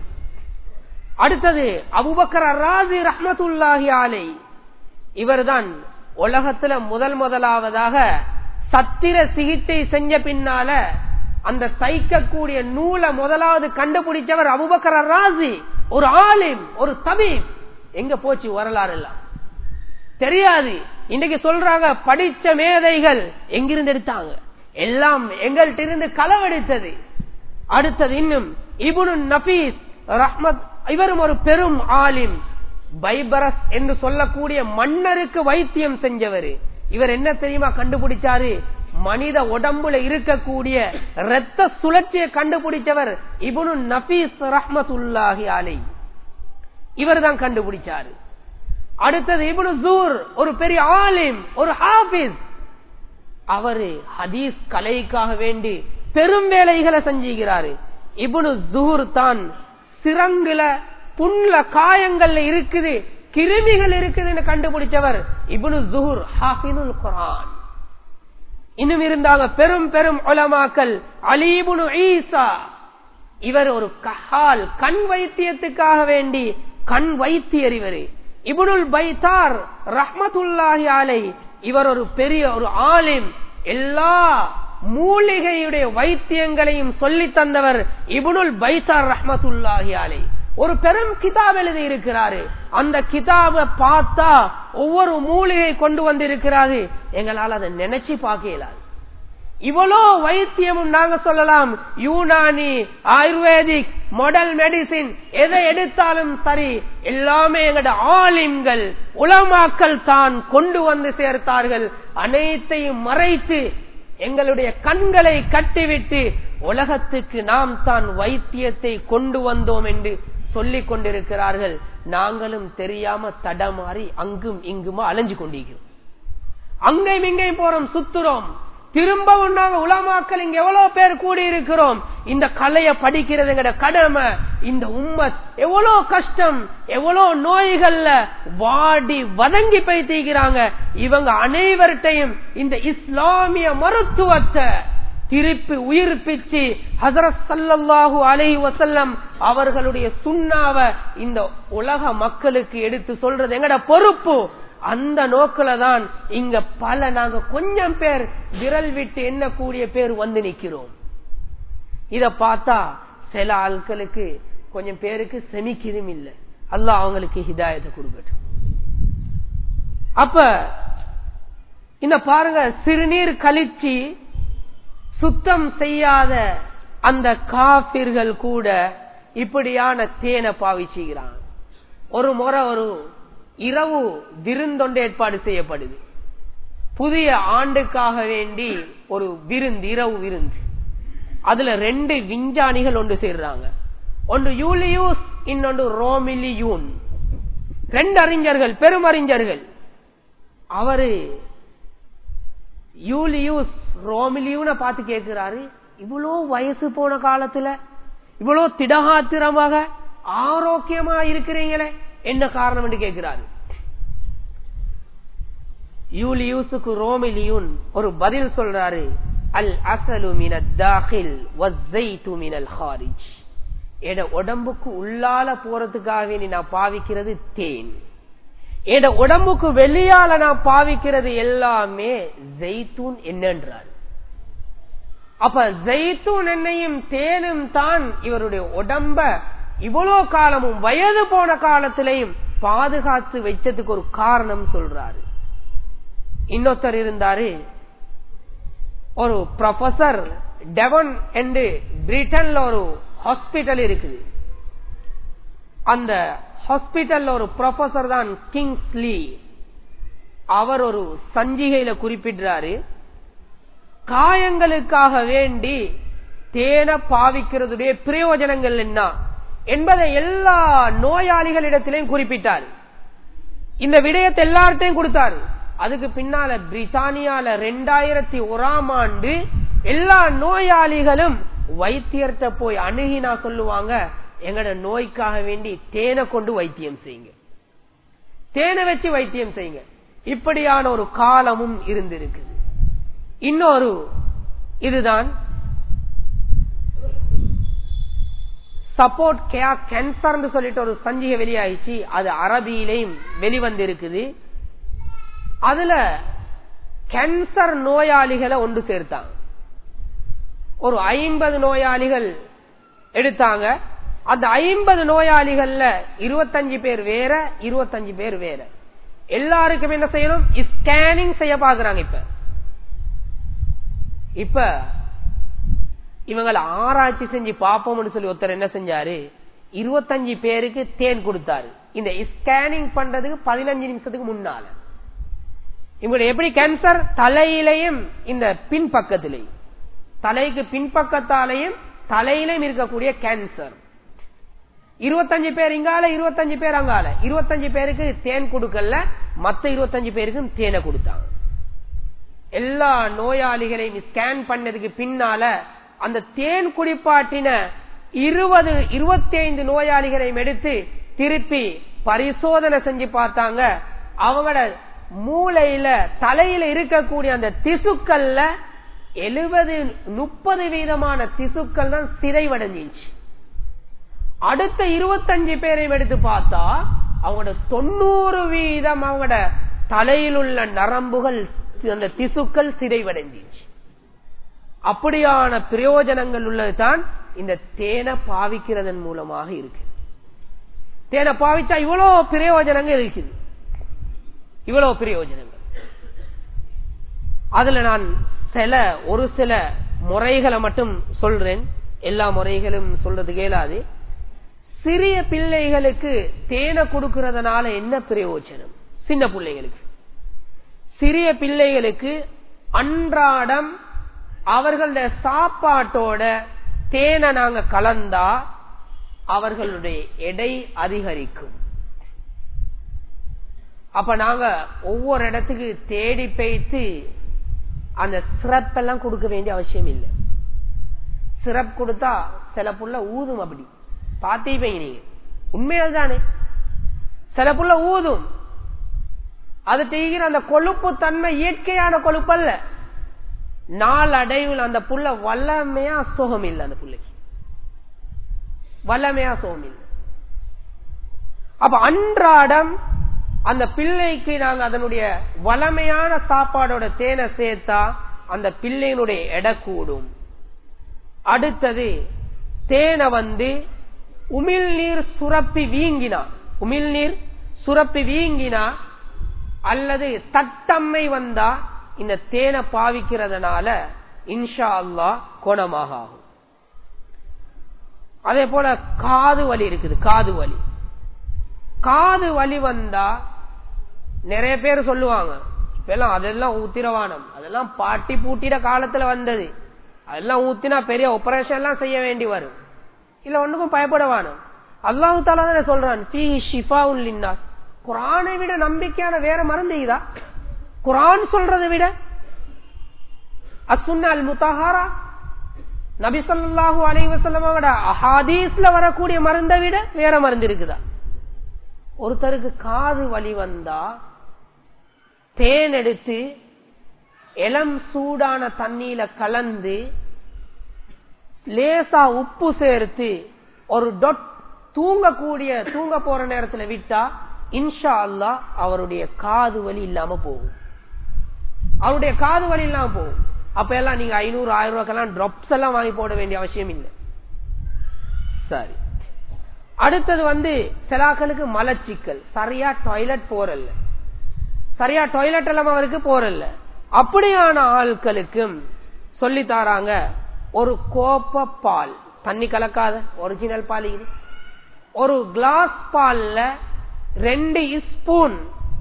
அடுத்தது அபுபக்கர் ராஜி ரஹமத்துல்லாஹி ஆலை இவர்தான் உலகத்துல முதல் முதலாவதாக சத்திர சிகிச்சை செஞ்ச பின்னால அந்த சைக்கக்கூடிய நூலை முதலாவது கண்டுபிடிச்சவர் அபுபக்கர் ராசி ஒரு ஆலிம் ஒரு தபீப் எங்க போச்சு வரலாறு எல்லாம் தெரியாது இன்னைக்கு சொல்றாங்க படிச்ச மேதைகள் எங்கிருந்து எடுத்தாங்க எல்லாம் எங்கள்கிட்ட இருந்து களவெடுத்தது அடுத்தது இன்னும் இபுனு நபீஸ் ரஹ்மத் இவரும் ஒரு பெரும் ஆலிம் பைபரஸ் என்று சொல்லக்கூடிய மன்னருக்கு வைத்தியம் செஞ்சவர் இவர் என்ன தெரியுமா கண்டுபிடிச்சாரு மனித உடம்புல இருக்கக்கூடிய இரத்த சுழற்சியை கண்டுபிடிச்சவர் இபுனு நபீஸ் ரஹ்மத்துல்லாஹி அலை இவர் தான் கண்டுபிடிச்சாரு அடுத்தது இபுனு ஜூர் ஒரு பெரிய ஆலிம் ஒரு ஹாபிஸ் அவரு ஹதீஸ் கலைக்காக வேண்டி பெரும் வேலைகளை செஞ்சுகிறாரு இபுனு ஜூர் தான் சிறங்குல புண்ல காயங்கள்ல இருக்குது கிருமிகள் இருக்குதுன்னு கண்டுபிடிச்சவர் இபுனு ஜூர் ஹாஃபினுல் குரான் இன்னும் இருந்தாங்க பெரும் பெரும் உலமாக்கல் அலீபுனு ஈசா இவர் ஒரு கஹால் கண் வைத்தியத்துக்காக வேண்டி கண் வைத்தியர் இவர் இபுனுல் பைத்தார் ரஹ்மத்துல்லாஹி ஆலை இவர் ஒரு பெரிய ஒரு ஆலிம் எல்லா மூலிகையுடைய வைத்தியங்களையும் சொல்லி தந்தவர் இபுனுல் பைத்தார் ரஹ்மத்துல்லாஹி ஆலை ஒரு பெரும் கிதாப் எழுதி இருக்கிறாரு அந்த கிதாபை பார்த்தா ஒவ்வொரு மூலிகை கொண்டு வந்திருக்கிறாரு எங்களால் அதை நினைச்சு பார்க்க இயலாது இவ்வளோ வைத்தியமும் நாங்க சொல்லலாம் யூனானி ஆயுர்வேதிக் மாடல் மெடிசின் எதை எடுத்தாலும் சரி எல்லாமே எங்கட ஆலிம்கள் உலமாக்கள் தான் கொண்டு வந்து சேர்த்தார்கள் அனைத்தையும் மறைத்து எங்களுடைய கண்களை கட்டிவிட்டு உலகத்துக்கு நாம் தான் வைத்தியத்தை கொண்டு வந்தோம் என்று சொல்லிக் கொண்டிருக்கிறார்கள் நாங்களும் தெரியாம தடமாறி அங்கும் இங்குமா அலைஞ்சு கொண்டிருக்கிறோம் அங்கேயும் இங்கேயும் போறோம் சுத்துறோம் திரும்பவும் நாங்க உலமாக்கள் இங்க எவ்வளவு பேர் கூடி இருக்கிறோம் இந்த கலைய படிக்கிறதுங்கிற கடமை இந்த உம்மத் எவ்வளவு கஷ்டம் எவ்வளவு நோய்கள்ல வாடி வதங்கி பைத்திக்கிறாங்க இவங்க அனைவர்கிட்டையும் இந்த இஸ்லாமிய மருத்துவத்தை திருப்பி உயிர்ப்பிச்சு ஹசரத் சல்லல்லாஹு அலை வசல்லம் அவர்களுடைய சுண்ணாவ இந்த உலக மக்களுக்கு எடுத்து சொல்றது எங்கட பொறுப்பு அந்த நோக்கில தான் இங்க பல நாங்க கொஞ்சம் பேர் விரல் விட்டு எண்ணக்கூடிய பேர் வந்து நிக்கிறோம் இத பார்த்தா சில ஆட்களுக்கு கொஞ்சம் பேருக்கு செமிக்கிறதும் இல்லை அல்லாஹ் அவங்களுக்கு ஹிதாயத்தை கொடுக்கட்டும் அப்ப இந்த பாருங்க சிறுநீர் கழிச்சு சுத்தம் செய்யாத அந்த காபிர்கள் கூட இப்படியான தேனை பாவிச்சுகிறான் ஒரு முறை ஒரு இரவு விருந்தொண்டு ஏற்பாடு செய்யப்படுது புதிய ஆண்டுக்காக வேண்டி ஒரு விருந்து இரவு விருந்து அதுல ரெண்டு விஞ்ஞானிகள் ஒன்று சேர்றாங்க ஒன்று யூலியூஸ் இன்னொன்று ரோமிலியூன் ரெண்டு அறிஞர்கள் பெரும் அறிஞர்கள் அவரு யூலியூஸ் ரோமிலியூன பார்த்து கேட்கிறாரு இவ்வளோ வயசு போன காலத்துல இவ்வளோ திடகாத்திரமாக ஆரோக்கியமா இருக்கிறீங்களே என்ன காரணம் என்று கேட்கிறாரு யூலியூஸுக்கு ரோமிலியூன் ஒரு பதில் சொல்றாரு அல் அசலு மினத் தாஹில் வஸ்ஸைத்து மினல் ஹாரிஜ் எட உடம்புக்கு உள்ளால போறதுக்காக வேண்டி நான் பாவிக்கிறது தேன் எட உடம்புக்கு வெளியால நான் பாவிக்கிறது எல்லாமே ஜெய்தூன் என்னன்றார் அப்ப ஜெய்தூன் எண்ணெயும் தேனும் தான் இவருடைய உடம்ப இவ்வளோ காலமும் வயது போன காலத்திலையும் பாதுகாத்து வச்சதுக்கு ஒரு காரணம் சொல்றாரு இன்னொருத்தர் இருந்தாரு ஒரு ப்ரொஃபசர் டெவன் என்று பிரிட்டன்ல ஒரு ஹாஸ்பிட்டல் இருக்குது அந்த ஹாஸ்பிட்டல்ல ஒரு ப்ரொஃபசர் தான் கிங்ஸ்லி அவர் ஒரு சஞ்சிகையில குறிப்பிடுறாரு காயங்களுக்காக வேண்டி தேன பாவிக்கிறதுடைய பிரயோஜனங்கள் என்ன என்பதை எல்லா நோயாளிகளிடத்திலையும் குறிப்பிட்டார் இந்த விடயத்தை எல்லார்ட்டையும் கொடுத்தாரு அதுக்கு பின்னால பிரித்தானியால ரெண்டாயிரத்தி ஓராம் ஆண்டு எல்லா நோயாளிகளும் வைத்தியர்கிட்ட போய் அணுகினா சொல்லுவாங்க எங்கட நோய்க்காக வேண்டி தேனை கொண்டு வைத்தியம் செய்யுங்க தேனை வச்சு வைத்தியம் செய்யுங்க இப்படியான ஒரு காலமும் இருந்திருக்குது இன்னொரு இதுதான் சப்போர்ட் கேர் கேன்சர் சொல்லிட்டு ஒரு சஞ்சிகை வெளியாயிடுச்சு அது அரபியிலையும் வெளிவந்திருக்குது அதுல கேன்சர் நோயாளிகளை ஒன்று சேர்த்தாங்க ஒரு ஐம்பது நோயாளிகள் எடுத்தாங்க அந்த ஐம்பது நோயாளிகள்ல இருபத்தஞ்சு பேர் வேற இருபத்தஞ்சு பேர் வேற எல்லாருக்கும் என்ன செய்யணும் ஸ்கேனிங் செய்ய பாக்குறாங்க இப்ப இப்ப இவங்களை ஆராய்ச்சி செஞ்சு பார்ப்போம்னு சொல்லி ஒருத்தர் என்ன செஞ்சாரு இருபத்தஞ்சு பேருக்கு தேன் கொடுத்தாரு இந்த ஸ்கேனிங் பண்றதுக்கு பதினஞ்சு நிமிஷத்துக்கு முன்னால இவங்க எப்படி கேன்சர் தலையிலையும் இந்த பின்பக்கத்திலையும் தலைக்கு பின்பக்கத்தாலையும் தலையிலையும் இருக்கக்கூடிய கேன்சர் இருபத்தஞ்சு பேர் இங்கால இருபத்தஞ்சு பேர் அங்கால இருபத்தஞ்சு பேருக்கு தேன் கொடுக்கல மத்த இருபத்தஞ்சு பேருக்கும் தேனை கொடுத்தாங்க எல்லா நோயாளிகளையும் ஸ்கேன் பண்ணதுக்கு பின்னால அந்த தேன் குடிப்பாட்டின இருபது இருபத்தி ஐந்து நோயாளிகளையும் எடுத்து திருப்பி பரிசோதனை செஞ்சு பார்த்தாங்க அவங்களோட மூளையில தலையில இருக்கக்கூடிய அந்த திசுக்கள்ல எழுபது முப்பது வீதமான திசுக்கள் தான் சிதைவடைஞ்சிச்சு அடுத்த இருபத்தஞ்சு பேரையும் எடுத்து பார்த்தா அவங்களோட தொண்ணூறு வீதம் அவங்களோட தலையில் உள்ள நரம்புகள் அந்த திசுக்கள் சிதைவடைஞ்சிச்சு அப்படியான பிரயோஜனங்கள் உள்ளதுதான் இந்த தேனை பாவிக்கிறதன் மூலமாக இருக்கு தேனை பாவிச்சா இவ்வளவு பிரயோஜனங்கள் இருக்குது இவ்வளவு பிரயோஜனங்கள் அதுல நான் சில ஒரு சில முறைகளை மட்டும் சொல்றேன் எல்லா முறைகளும் சொல்றது கேளாது சிறிய பிள்ளைகளுக்கு தேனை கொடுக்கறதுனால என்ன பிரயோஜனம் சின்ன பிள்ளைகளுக்கு சிறிய பிள்ளைகளுக்கு அன்றாடம் அவர்களுடைய சாப்பாட்டோட தேனை நாங்க கலந்தா அவர்களுடைய எடை அதிகரிக்கும் அப்ப நாங்க ஒவ்வொரு இடத்துக்கு தேடி பேய்த்து அந்த சிரப் எல்லாம் கொடுக்க வேண்டிய அவசியம் இல்லை சிரப் கொடுத்தா சில புள்ள ஊதும் அப்படி பாத்தீப்பீங்க நீங்க உண்மையால் தானே சில புள்ள ஊதும் அது செய்கிற அந்த கொழுப்பு தன்மை இயற்கையான கொழுப்பு அல்ல நாளடைவில் அந்த புள்ள வல்லமையா சுகம் இல்லை அந்த புள்ளைக்கு வல்லமையா சுகம் இல்லை அப்ப அன்றாடம் அந்த பிள்ளைக்கு நாங்க அதனுடைய வளமையான சாப்பாடோட தேனை சேர்த்தா அந்த பிள்ளையினுடைய எடை கூடும் அடுத்தது தேனை வந்து உமிழ்நீர் சுரப்பி வீங்கினா உமிழ்நீர் சுரப்பி வீங்கினா அல்லது தட்டம்மை வந்தா இந்த தேனை பாவிக்கிறதுனால இன்ஷா அல்லா குணமாக ஆகும் அதே போல காது வலி இருக்குது காது வலி காது வலி வந்தா நிறைய பேர் சொல்லுவாங்க இப்பெல்லாம் அதெல்லாம் ஊத்திரவானம் அதெல்லாம் பாட்டி பூட்டிட காலத்துல வந்தது அதெல்லாம் ஊத்தினா பெரிய ஆபரேஷன் எல்லாம் செய்ய வேண்டி வரும் இல்ல ஒண்ணுக்கும் பயப்படவானம் அல்லாஹு தாலா தான் சொல்றான் பி ஷிஃபா உல்லின்னா குரானை விட நம்பிக்கையான வேற மருந்து இதா குரான் சொல்றதை விட அசுன்னா அல் முத்தஹாரா நபி சொல்லாஹு அலைவசல்லமோட அஹாதீஸ்ல வரக்கூடிய மருந்தை விட வேற மருந்து இருக்குதா ஒருத்தருக்கு காது வலி வந்தா தேன் எடுத்து இளம் சூடான தண்ணியில கலந்து லேசா உப்பு சேர்த்து ஒரு டொட் தூங்கக்கூடிய தூங்க போற நேரத்துல விட்டா இன்ஷா அல்லா அவருடைய காது வலி இல்லாம போகும் அவருடைய காது வலி இல்லாம போகும் அப்ப எல்லாம் நீங்க ஐநூறு ஆயிரம் ரூபாய்க்கெல்லாம் ட்ராப்ஸ் எல்லாம் வாங்கி போட வேண்டிய அவசியம் இல்லை சரி அடுத்தது வந்து சிலாக்களுக்கு மலச்சிக்கல் சரியா டாய்லெட் போறல்ல சரியா டாய்லெட் எல்லாம் அவருக்கு போறல்ல அப்படியான ஆட்களுக்கும் சொல்லி தாராங்க ஒரு கோப்ப பால் தண்ணி கலக்காத ஒரிஜினல் பால் இது ஒரு கிளாஸ் பால்ல ரெண்டு ஸ்பூன்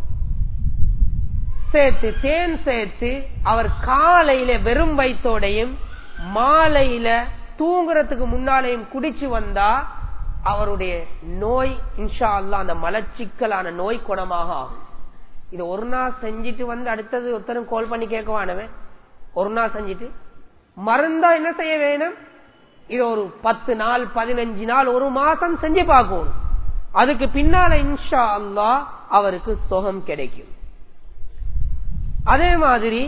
சேர்த்து தேன் சேர்த்து அவர் காலையில வெறும் வயிற்றோடையும் மாலையில தூங்குறதுக்கு முன்னாலேயும் குடிச்சு வந்தா அவருடைய நோய் இன்ஷா அல்லா அந்த மலச்சிக்கலான நோய் குணமாக ஆகும் இது ஒரு நாள் செஞ்சுட்டு வந்து அடுத்தது ஒருத்தரும் கால் பண்ணி கேட்கவானவன் ஒரு நாள் செஞ்சுட்டு மருந்தா என்ன செய்ய வேணும் இது ஒரு பத்து நாள் பதினஞ்சு நாள் ஒரு மாசம் செஞ்சு பார்க்கணும் அதுக்கு பின்னால இன்ஷா அல்லா அவருக்கு சுகம் கிடைக்கும் அதே மாதிரி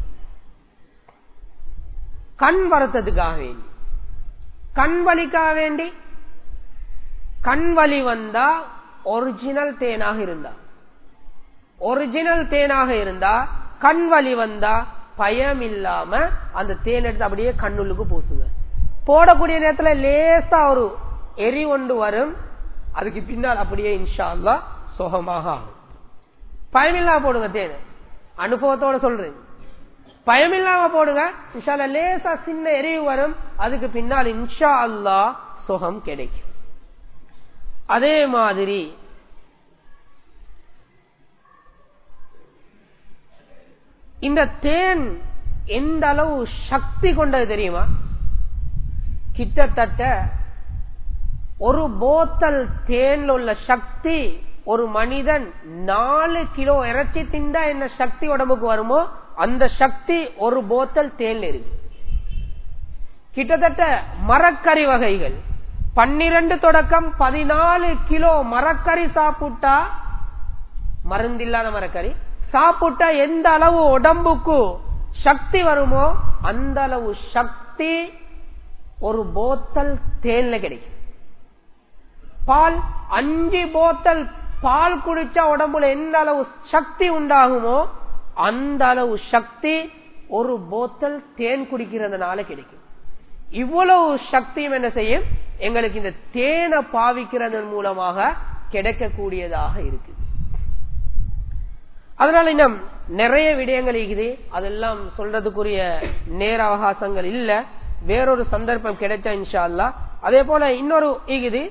கண் வருத்தத்துக்காக வேண்டி கண் வலிக்காக வேண்டி கண் வலி வந்தா ஒரிஜினல் தேனாக இருந்தா ஒரிஜினல் தேனாக இருந்தா கண் வலி வந்தா பயம் இல்லாம அந்த தேன் எடுத்து அப்படியே கண்ணுள்ளுக்கு பூசுங்க போடக்கூடிய நேரத்துல லேசா ஒரு எரி ஒன்று வரும் அதுக்கு பின்னால் அப்படியே இன்ஷா அல்லா சுகமாக ஆகும் பயமில்லாம போடுங்க தேன் அனுபவத்தோட சொல்றேன் பயமில்லாம போடுங்க இன்ஷால்ல லேசா சின்ன எரிவு வரும் அதுக்கு பின்னால் இன்ஷா அல்லா சுகம் கிடைக்கும் அதே மாதிரி இந்த தேன் எந்த அளவு சக்தி கொண்டது தெரியுமா கிட்டத்தட்ட ஒரு போத்தல் தேன்ல உள்ள சக்தி ஒரு மனிதன் நாலு கிலோ இறைச்சி திண்டா என்ன சக்தி உடம்புக்கு வருமோ அந்த சக்தி ஒரு போத்தல் தேன்ல இருக்கு கிட்டத்தட்ட மரக்கறி வகைகள் பன்னிரண்டு தொடக்கம் பதினாலு கிலோ மரக்கறி சாப்பிட்டா மருந்தில்லாத மரக்கறி சாப்பிட்டா எந்த அளவு உடம்புக்கு சக்தி வருமோ அந்த அளவு சக்தி ஒரு போத்தல் தேன்ல கிடைக்கும் பால் அஞ்சு போத்தல் பால் குடிச்சா உடம்புல எந்த அளவு சக்தி உண்டாகுமோ அந்த அளவு சக்தி ஒரு போத்தல் தேன் குடிக்கிறதுனால கிடைக்கும் இவ்வளவு சக்தியும் என்ன செய்யும் எங்களுக்கு இந்த தேனை பாவிக்கிறதன் மூலமாக கிடைக்கக்கூடியதாக இருக்கு அதனால இன்னும் நிறைய விடயங்கள் இருக்குது அதெல்லாம் சொல்றதுக்குரிய நேர அவகாசங்கள் இல்ல வேறொரு சந்தர்ப்பம் கிடைச்சா இன்ஷா அல்லா அதே போல இன்னொரு இருக்குது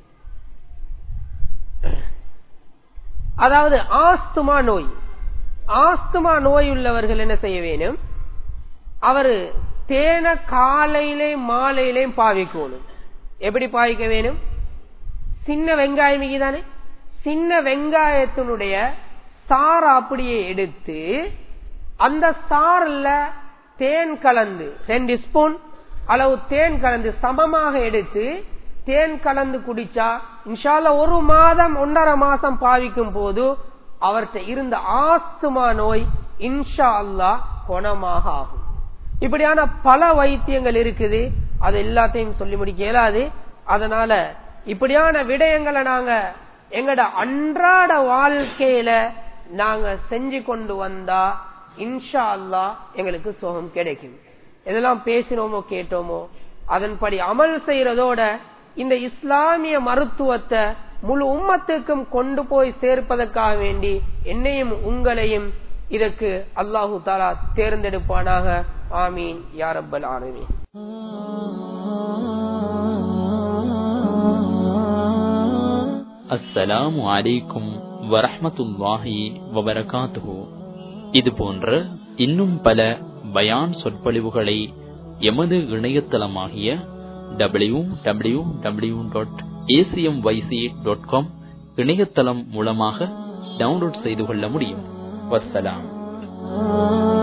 அதாவது ஆஸ்துமா நோய் ஆஸ்துமா நோய் உள்ளவர்கள் என்ன செய்ய வேணும் அவரு தேனை காலையிலே மாலையிலேயும் பாவிக்கணும் எப்படி பாவிக்க வேணும் சின்ன வெங்காயம் தானே சின்ன வெங்காயத்தினுடைய சார் அப்படியே எடுத்து அந்த சார்ல தேன் கலந்து ரெண்டு ஸ்பூன் அளவு தேன் கலந்து சமமாக எடுத்து தேன் கலந்து குடிச்சா இன்ஷால்ல ஒரு மாதம் ஒன்றரை மாசம் பாவிக்கும் போது அவர்கிட்ட இருந்த ஆஸ்துமா நோய் இன்ஷா அல்லா குணமாக ஆகும் இப்படியான பல வைத்தியங்கள் இருக்குது அது எல்லாத்தையும் சொல்லி முடிக்க இயலாது அதனால இப்படியான விடயங்களை நாங்க எங்கட அன்றாட வாழ்க்கையில நாங்க செஞ்சு கொண்டு வந்தா இன்ஷா அல்லா எங்களுக்கு சுகம் கிடைக்கும் எதெல்லாம் பேசினோமோ கேட்டோமோ அதன்படி அமல் செய்யறதோட இந்த இஸ்லாமிய மருத்துவத்தை முழு உம்மத்துக்கும் கொண்டு போய் சேர்ப்பதற்காக வேண்டி என்னையும் உங்களையும் இதற்கு அல்லாஹு தாலா தேர்ந்தெடுப்பானாக ஆமீன் யாரப்பல் ஆனவீன் அஸ்ஸலாமு அலைக்கும் வரஹ்மத்துல்லாஹி வபரகாத்துஹு இது போன்ற இன்னும் பல பயான் சொற்பொழிவுகளை எமது இணையதளமாகிய W W W dot ACM YC dot com இணையதளம் மூலமாக டவுன்லோட் செய்து கொள்ள முடியும் வஸ்ஸலாம்